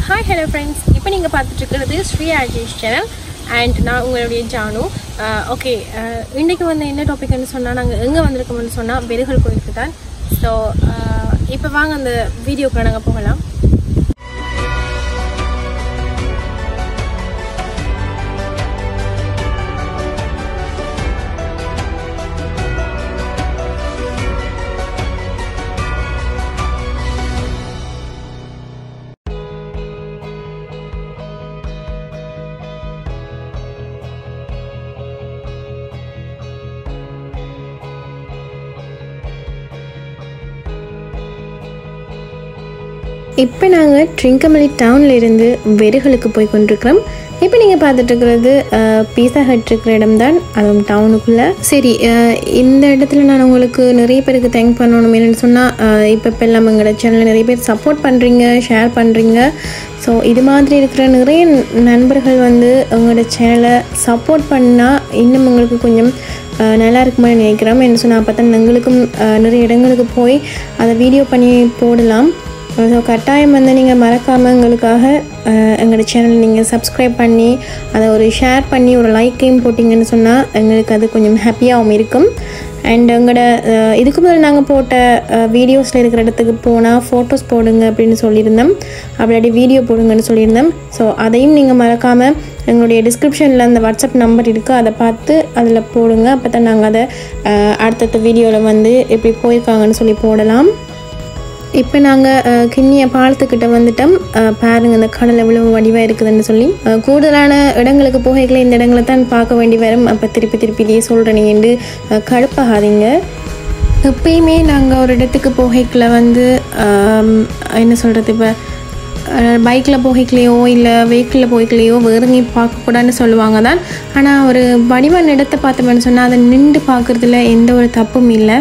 Hi hello friends இப்போ நீங்கள் பார்த்துட்டு இருக்கிறது ஸ்ரீ அஜேஷ் சேனல் அண்ட் நான் உங்களுடைய ஜானு ஓகே இன்றைக்கி வந்து என்ன டாபிக்னு சொன்னால் நாங்கள் எங்கே வந்திருக்கோம்னு சொன்னால் பெருகல் கோயிலுக்கு தான் ஸோ இப்போ வாங்க அந்த வீடியோக்குள்ள நாங்கள் போகலாம் இப்போ நாங்கள் ட்ரிங்கமலி டவுனில் இருந்து வெறுகளுக்கு போய் கொண்டிருக்கிறோம் இப்போ நீங்கள் பார்த்துட்டு இருக்கிறது பீஸா ஹட் இருக்கிற இடம் தான் அதுவும் டவுனுக்குள்ளே சரி அஹ், இந்த இடத்துல நான் உங்களுக்கு நிறைய பேருக்கு தேங்க் பண்ணணும் என்னென்னு சொன்னால் இப்போ இப்போ எல்லாம் எங்களோட சேனலில் நிறைய பேர் சப்போர்ட் பண்ணுறீங்க ஷேர் பண்ணுறீங்க ஸோ இது மாதிரி இருக்கிற நிறைய நண்பர்கள் வந்து உங்களோட சேனலை சப்போர்ட் பண்ணால் இன்னும் உங்களுக்கு கொஞ்சம் அஹ், நல்லா இருக்குமான்னு நினைக்கிறோம் என்ன சொன்னால் அப்போ தான் எங்களுக்கும் அஹ், நிறைய இடங்களுக்கு போய் அதை வீடியோ பண்ணி போடலாம் ஸோ கட்டாயம் வந்து நீங்கள் மறக்காமல் எங்களுக்காக அஹ், எங்களோட சேனல் நீங்கள் சப்ஸ்கிரைப் பண்ணி அதை ஒரு ஷேர் பண்ணி ஒரு லைக்கையும் போட்டிங்கன்னு சொன்னால் எங்களுக்கு அது கொஞ்சம் ஹாப்பியாகவும் இருக்கும் அண்ட் எங்களோட அஹ், இதுக்கு முதல்ல நாங்கள் போட்ட வீடியோஸில் இருக்கிற இடத்துக்கு போனால் ஃபோட்டோஸ் போடுங்க அப்படின்னு சொல்லியிருந்தோம் அப்படி வீடியோ போடுங்கன்னு சொல்லியிருந்தோம் ஸோ அதையும் நீங்கள் மறக்காமல் எங்களுடைய டிஸ்கிரிப்ஷனில் அந்த வாட்ஸ்அப் நம்பர் இருக்குது அதை பார்த்து அதில் போடுங்க அப்போ தான் நாங்கள் அதை அஹ், அடுத்தடுத்த வீடியோவில் வந்து எப்படி போயிருக்காங்கன்னு சொல்லி போடலாம் இப்போ நாங்கள் கிண்ணிய பாலத்துக்கிட்ட வந்துட்டோம் அஹ், பாருங்க இந்த கடல் எவ்வளோ வடிவாக இருக்குதுன்னு சொல்லி அஹ், கூடுதலான இடங்களுக்கு போகைகளை இந்த இடங்களை தான் பார்க்க வேண்டி வரும் அப்போ திருப்பி திருப்பி இதே சொல்கிறேன் என்று கடுப்பாகாதீங்க எப்பயுமே நாங்கள் ஒரு இடத்துக்கு போகைக்குள்ள வந்து ஆம், என்ன சொல்கிறது இப்போ பைக்கில் போகைக்கலையோ இல்லை வெஹிக்கிளில் போய்க்கலையோ வேறுங்கி பார்க்கக்கூடாதுன்னு சொல்லுவாங்க தான் ஆனால் ஒரு வடிவான இடத்தை பார்த்தோம்னு சொன்னால் அதை நின்று பார்க்குறதுல எந்த ஒரு தப்பும் இல்லை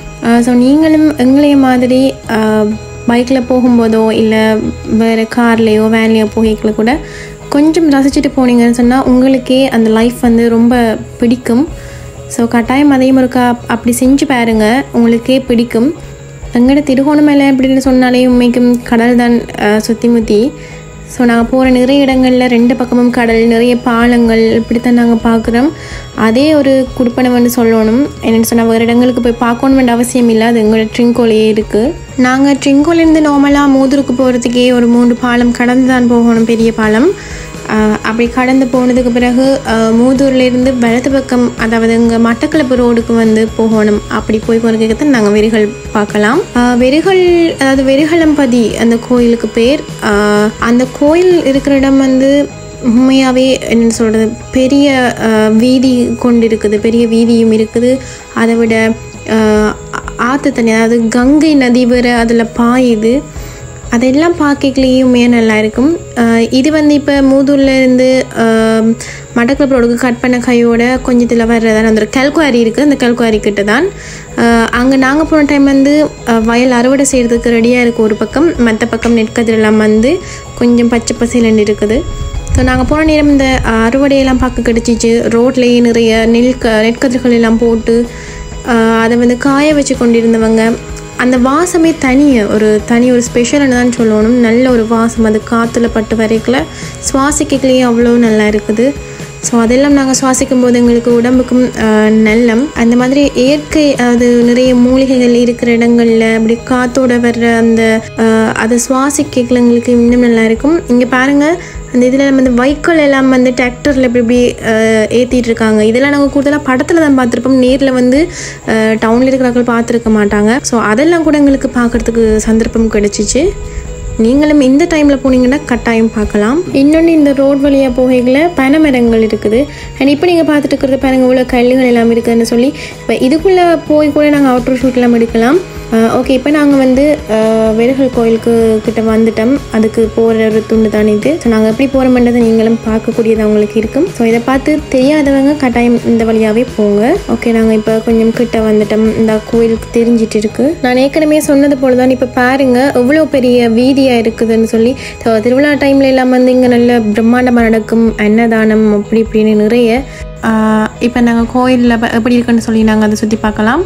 ஸோ நீங்களும் எங்களைய மாதிரி பைக்கில் போகும்போதோ இல்லை வேறு கார்லேயோ வேன்லேயோ போகைக்குள்ள கூட கொஞ்சம் ரசிச்சுட்டு போனீங்கன்னு சொன்னால் உங்களுக்கே அந்த லைஃப் வந்து ரொம்ப பிடிக்கும் ஸோ கட்டாயம் அதையும் ஒருக்கா அப்படி செஞ்சு பாருங்க உங்களுக்கே பிடிக்கும் எங்கட திருகோணமலை அப்படின்னு சொன்னாலே உண்மைக்கும் கடல் தான் சுற்றி முற்றி ஸோ நாங்கள் போகிற நிறைய இடங்களில் ரெண்டு பக்கமும் கடல் நிறைய பாலங்கள் இப்படித்தான் நாங்கள் பார்க்குறோம் அதே ஒரு குடுப்பனம்னு சொல்லணும் என்னென்னு சொன்னால் வேறு இடங்களுக்கு போய் பார்க்கணுமென்ற அவசியம் இல்லை அது எங்களோட ட்ரிங்கோலையே இருக்குது நாங்கள் ட்ரிங்கோலேருந்து நார்மலாக மூதூருக்கு போகிறதுக்கே ஒரு மூன்று பாலம் கடந்து தான் போகணும் பெரிய பாலம் ஆஹ் அப்படி கடந்து போனதுக்கு பிறகு ஆஹ் மூதூர்லேருந்து வலது பக்கம் அதாவது இங்கே மட்டக்களப்பு ரோடுக்கு வந்து போகணும் அப்படி போய் போகிறதுக்கு தான் நாங்கள் வெறிகள் பார்க்கலாம் ஆஹ் வெறிகள் அதாவது வெறிகளம்பதி அந்த கோயிலுக்கு பேர் ஆஹ் அந்த கோயில் இருக்கிற இடம் வந்து உண்மையாகவே என்ன சொல்கிறது பெரிய ஆஹ் வீதி கொண்டு இருக்குது பெரிய வீதியும் இருக்குது அதை விட ஆஹ் ஆற்று தண்ணி அதாவது கங்கை நதி வேற அதில் பாயுது அதெல்லாம் பார்க்கலையுமே நல்லா இருக்கும் ஆஹ் இது வந்து இப்போ மூதூர்ல இருந்து மட்டக்களப்பு ரோடுக்கு கட் பண்ண கையோட கொஞ்சத்தில் வர்றதான் அந்த ஒரு கல்குவாரி இருக்குது அந்த கல்குவாரி கிட்ட தான் அங்கே நாங்கள் போன டைம் வந்து ஆஹ் வயல் அறுவடை செய்கிறதுக்கு ரெடியாக இருக்குது ஒரு பக்கம் மற்ற பக்கம் நெற்கதிரெல்லாம் வந்து கொஞ்சம் பச்சை பசேலன்னு இருக்குது ஸோ நாங்கள் போன நேரம் இந்த ஆஹ் அறுவடையெல்லாம் பார்க்க கிடச்சிச்சு ரோட்லேயே நிறைய நெல் க நெற்கதிர்கள் எல்லாம் போட்டு ஆஹ் அதை வந்து காய வச்சு கொண்டிருந்தவங்க அந்த வாசமே தனி ஒரு தனி ஒரு ஸ்பெஷல்னு தான் சொல்லணும் நல்ல ஒரு வாசம் அது காற்றுல பட்டு வரைக்கல சுவாசிக்கலையே அவ்வளோ நல்லா இருக்குது ஸோ அதெல்லாம் நாங்கள் சுவாசிக்கும் போது எங்களுக்கு உடம்புக்கும் ஆஹ், நல்லம் அந்த மாதிரி இயற்கை அது நிறைய மூலிகைகள் இருக்கிற இடங்கள்ல அப்படி காத்தோட வர்ற அந்த ஆஹ், அதை சுவாசிக்கல எங்களுக்கு இன்னும் நல்லா இருக்கும் இங்கே பாருங்கள் அந்த இதில் நம்ம இந்த வைக்கோல் எல்லாம் வந்து டிராக்டரில் இப்படி இப்படி ஆஹ், ஏத்திட்டு இருக்காங்க இதெல்லாம் நாங்கள் கூடுதலாக படத்தில் தான் பார்த்துருப்போம் நேரில் வந்து டவுனில் இருக்கிறவர்கள் பார்த்துருக்க மாட்டாங்க ஸோ அதெல்லாம் கூட எங்களுக்கு பார்க்கறதுக்கு சந்தர்ப்பம் கிடைச்சிச்சு நீங்களும் இந்த டைமில் போனீங்கன்னா கட்டாயம் பார்க்கலாம் இன்னொன்று இந்த ரோட் வழியாக போகையில் பனைமரங்கள் இருக்குது அண்ட் இப்போ நீங்கள் பார்த்துட்டு இருக்கிறது பாருங்க இவ்வளோ கல்லுகள் எல்லாம் இருக்குதுன்னு சொல்லி இப்போ இதுக்குள்ளே போய் கூட நாங்கள் அவுட்டர் ஷூட் எல்லாம் எடுக்கலாம் ஓகே இப்போ நாங்கள் வந்து அஹ், வெறுகல் கோயிலுக்கு கிட்ட வந்துட்டோம் அதுக்கு போகிற ஒரு துண்டு தான் இது ஸோ நாங்கள் எப்படி போகிறோம்ன்றதை நீங்களும் பார்க்கக்கூடியது அவங்களுக்கு இருக்கும் ஸோ இதை பார்த்து தெரியாதவங்க கட்டாயம் இந்த வழியாகவே போங்க ஓகே நாங்கள் இப்போ கொஞ்சம் கிட்ட வந்துட்டோம் இந்த கோயிலுக்கு தெரிஞ்சிட்டு இருக்கு நான் ஏற்கனவே சொன்னது போல தான் இப்போ பாருங்க எவ்வளோ பெரிய வீதியாக இருக்குதுன்னு சொல்லி ஸோ திருவிழா டைம்ல எல்லாம் வந்து இங்கே நல்ல பிரம்மாண்டமாக நடக்கும் அன்னதானம் அப்படி இப்படின்னு நிறைய இப்போ நாங்கள் கோயிலில் எப்படி இருக்குன்னு சொல்லி நாங்கள் அதை சுற்றி பார்க்கலாம்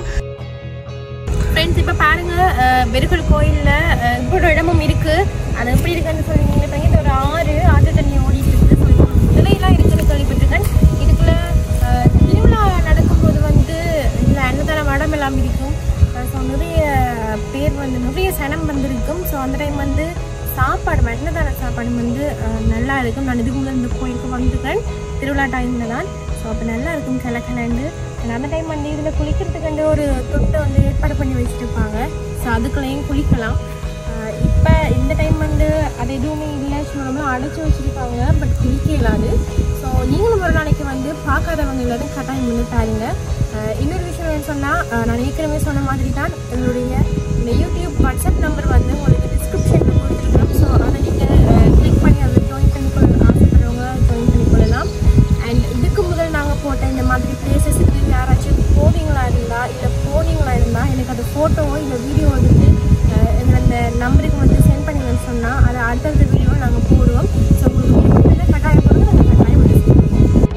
ஃப்ரெண்ட்ஸ் இப்போ பாருங்க வெறுகல் கோயிலில் இவ்வளோ இடமும் இருக்குது அது எப்படி இருக்குன்னு சொல்லி நீங்கள் இப்போ இந்த ஒரு அன்னதான சாப்பாடு வந்து அஹ், நல்லா இருக்கும் நான் இதுக்கு முதல் இந்த கோயிலுக்கு வந்துக்கிறேன் திருவிழா டைமில் தான் ஸோ அப்போ நல்லா இருக்கும் கிழக்கிழண்டு அந்த டைம் வந்து இதில் குளிக்கிறதுக்கு வந்து ஒரு தொட்டை வந்து ஏற்பாடு பண்ணி வச்சுருப்பாங்க ஸோ அதுக்குள்ளேயும் குளிக்கலாம் இப்போ இந்த டைம் வந்து அது எதுவுமே இல்லை சும்மா அடைச்சி வச்சுருக்காங்க பட் குளிக்க இயலாது ஸோ நீங்களும் ஒரு நாளைக்கு வந்து பார்க்காதவங்க எல்லாரும் கட்டாயம் வந்து பாருங்க அஹ் இன்னொரு விஷயம் என்ன சொன்னால் நான் ஏற்கனவே சொன்ன மாதிரி தான் எங்களுடைய இந்த யூடியூப் வாட்ஸ்அப் நம்பர் வந்து உங்களுக்கு டிஸ்கிரிப்ஷனில் கொடுத்துருக்கோம் ஸோ அதை நீங்கள் கிளிக் பண்ணி அதில் ஜாயின் பண்ணிக்கொள்ள ஆசைப்படுறவங்க ஜாயின் பண்ணிக்கொள்ளலாம் அண்ட் இதுக்கு முதல் நாங்கள் போட்ட இந்த மாதிரி பிளேசஸுக்கு யாராச்சும் போவீங்களா இருந்தா இல்லை போனீங்களா இருந்தால் எனக்கு அது ஃபோட்டோவோ இல்லை வீடியோ வந்துட்டு அஹ், எங்க அந்த நம்பருக்கு வந்து சென்ட் பண்ணீங்கன்னு சொன்னால் அதை அடுத்தடுத்த வீடியோ நாங்கள் போடுவோம் ஸோ உங்களுக்கு விருப்பம் கட்டாயம் போடுறது நாங்கள் கட்டாயம் வந்து செய்வோம்.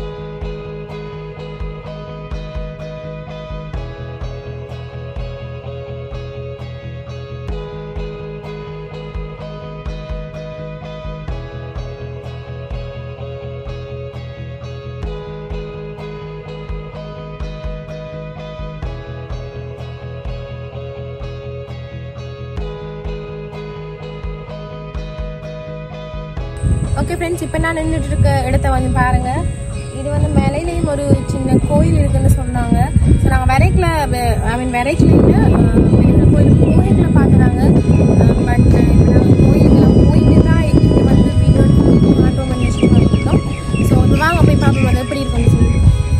ஓகே ஃப்ரெண்ட்ஸ் இப்போ நான் நின்றுட்டு இருக்க இடத்த வந்து பாருங்க இது வந்து மேலையிலையும் ஒரு சின்ன கோயில் இருக்குன்னு சொன்னாங்க ஸோ நாங்கள் விரைக்கில் ஐ மீன் விரைக்கில் கோயில் கோயிலில் பார்க்குறாங்க பட் இப்போ நாங்கள் கோயிலில் போயிட்டு தான் இங்கே வந்து வீடியோ மாட்டோம் பண்ணி வச்சுருக்கோம் ஸோ இப்போ வாங்க போய் பார்ப்போம் அது எப்படி இருக்குன்னு சொல்லிட்டு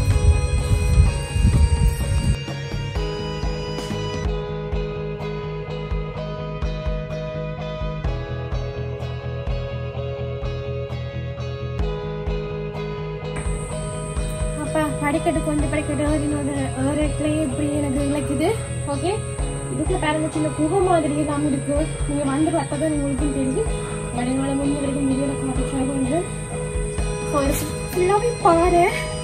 அப்போ படிக்கட்டு கொஞ்சம் படிக்கட்டு ஏறினோட ஏறத்துலேயே இப்படி எனக்கு இலக்குது ஓகே இதுக்குள்ள பாருங்க சின்ன குகை மாதிரி எல்லாம் இருக்கு நீங்க வந்து பார்த்தா தான் உங்களுக்கும் தெரியும் வடங்களை முன்னே வரைக்கும் வீடியோல காமிச்சாங்க வந்து ஸோ இது ஃபுல்லாகவே பாரு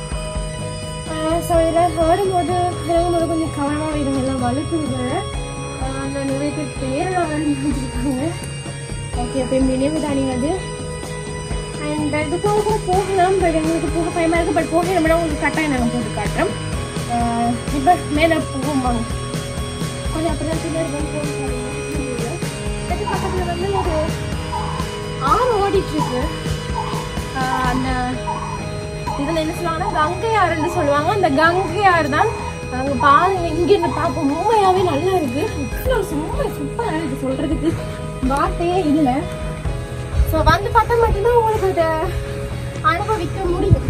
ஸோ இதில் ஏறும்போது இறங்கும்போது கொஞ்சம் கவனமாக இருங்க எல்லாம் வலுக்குங்க அந்த நிறைய பேர் பேரெல்லாம் வேறு வச்சுருக்காங்க ஓகே அப்போ நினைவு தானே அது அண்ட் இதுக்காக கூட போகலாம் பட் எங்களுக்கு போக பயமாக இருக்குது பட் போக நம்ம உங்களுக்கு கட்டாயம் நாங்கள் போட்டு காட்டுறோம் இப்போ மேலே போவோம் வாங்க கொஞ்சம் அப்படிதான் பின்னாடி வந்து போக இதுக்கு பக்கத்தில் வந்து ஒரு ஆறு ஓடிட்டு இருக்கு ஆஹ் அந்த இதில் என்ன சொல்லுவாங்கன்னா கங்கை ஆறுன்னு சொல்லுவாங்க அந்த கங்கை ஆறு தான் அங்கே பாருங்க இங்கேருந்து பார்ப்போம் உண்மையாகவே நல்லா இருக்கு அவ்வளோ சும்மா சூப்பராக இருக்கு சொல்கிறதுக்கு வார்த்தையே இல்லை ஸோ வந்து பார்த்தா மட்டும்தான் உங்களுக்கு அதை அனுபவிக்க முடியும்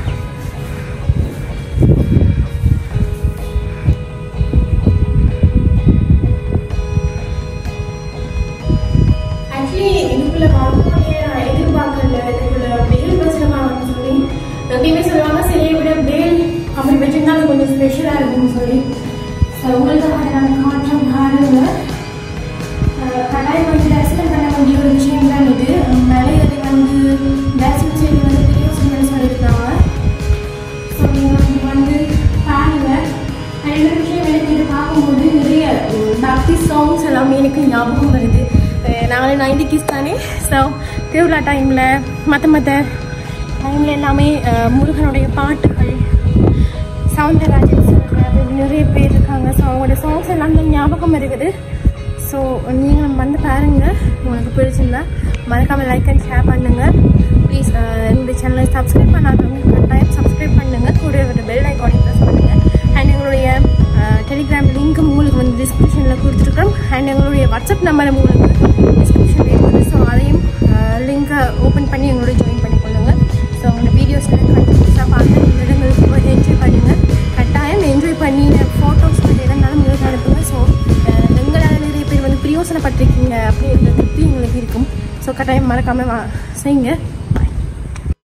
ஆக்சுவலி இதுக்குள்ள வரக்கூடிய நான் எதிர்பார்க்கல இதுக்குள்ள வெயில் பிரச்சனமாகனு சொல்லி எப்பயுமே சொல்லுவாங்க சிலையை விட வேல் அப்படி வச்சிருந்தா அது கொஞ்சம் ஸ்பெஷலாக இருக்கும்னு சொல்லி ஸோ உங்களுக்காக நான் காற்றம் பாருங்க அஹ் கட்டாயம் வந்து தரிசனம் பண்ண வேண்டிய ஒரு விஷயம் தான் இது மலையதை வந்து தரிசனம் செய்து வந்து பெரிய சொல்லி சொல்லியிருக்காங்க ஸோ நீங்கள் வந்து பாருங்க ரெண்டு விஷயம் எனக்கு இது பார்க்கும்போது நிறைய உம், பக்தி சாங்ஸ் எல்லாமே எனக்கு ஞாபகம் வருது அஹ் நாங்களும் நைன்டி கிஸ் தானே ஸோ திருவிழா டைமில் மற்ற மற்ற டைமில் எல்லாமே அஹ், முருகனுடைய பாட்டுகள் சவுந்தரராஜன் சார் அப்படி நிறைய பேர் இருக்காங்க ஸோ அவங்களோட சாங்ஸ் எல்லாம் தான் ஞாபகம் இருக்குது ஸோ நீங்கள் வந்து பாருங்கள் உங்களுக்கு பிடிச்சிருந்தா மறக்காமல் லைக் அண்ட் ஷேர் பண்ணுங்கள் ப்ளீஸ் என்னுடைய சேனலை சப்ஸ்கிரைப் பண்ணாதவங்க கட்டாயம் சப்ஸ்கிரைப் பண்ணுங்கள் கூட ஒரு பெல் ஐக்கானை ப்ரெஸ் பண்ணுங்கள் அண்ட் எங்களுடைய டெலிகிராம் லிங்க்கும் உங்களுக்கு வந்து டிஸ்கிரிப்ஷனில் கொடுத்துருக்கோம் அண்ட் எங்களுடைய வாட்ஸ்அப் நம்பரை உங்களுக்கு டிஸ்கிரிப்ஷனில் இருக்குது ஸோ அதையும் லிங்கை ஓப்பன் பண்ணி எங்களோட ஜாயின் பண்ணிக்கொள்ளுங்க ஸோ உங்களோட வீடியோஸில் கண்டினியூஸாக பார்த்து இந்த இடங்களுக்கு போய் என்ஜாய் பண்ணுங்கள் கட்டாயம் என்ஜாய் பண்ணி ஃபோட்டோஸ் வந்து எதனாலும் உங்களுக்கு அனுப்புங்க ஸோ எங்களால் நிறைய பேர் வந்து பிரயோசனப்பட்டிருக்கீங்க அப்படின்ற திருப்தி எங்களுக்கு இருக்கும் ஸோ கட்டாயம் மறக்காமல் செய்யுங்க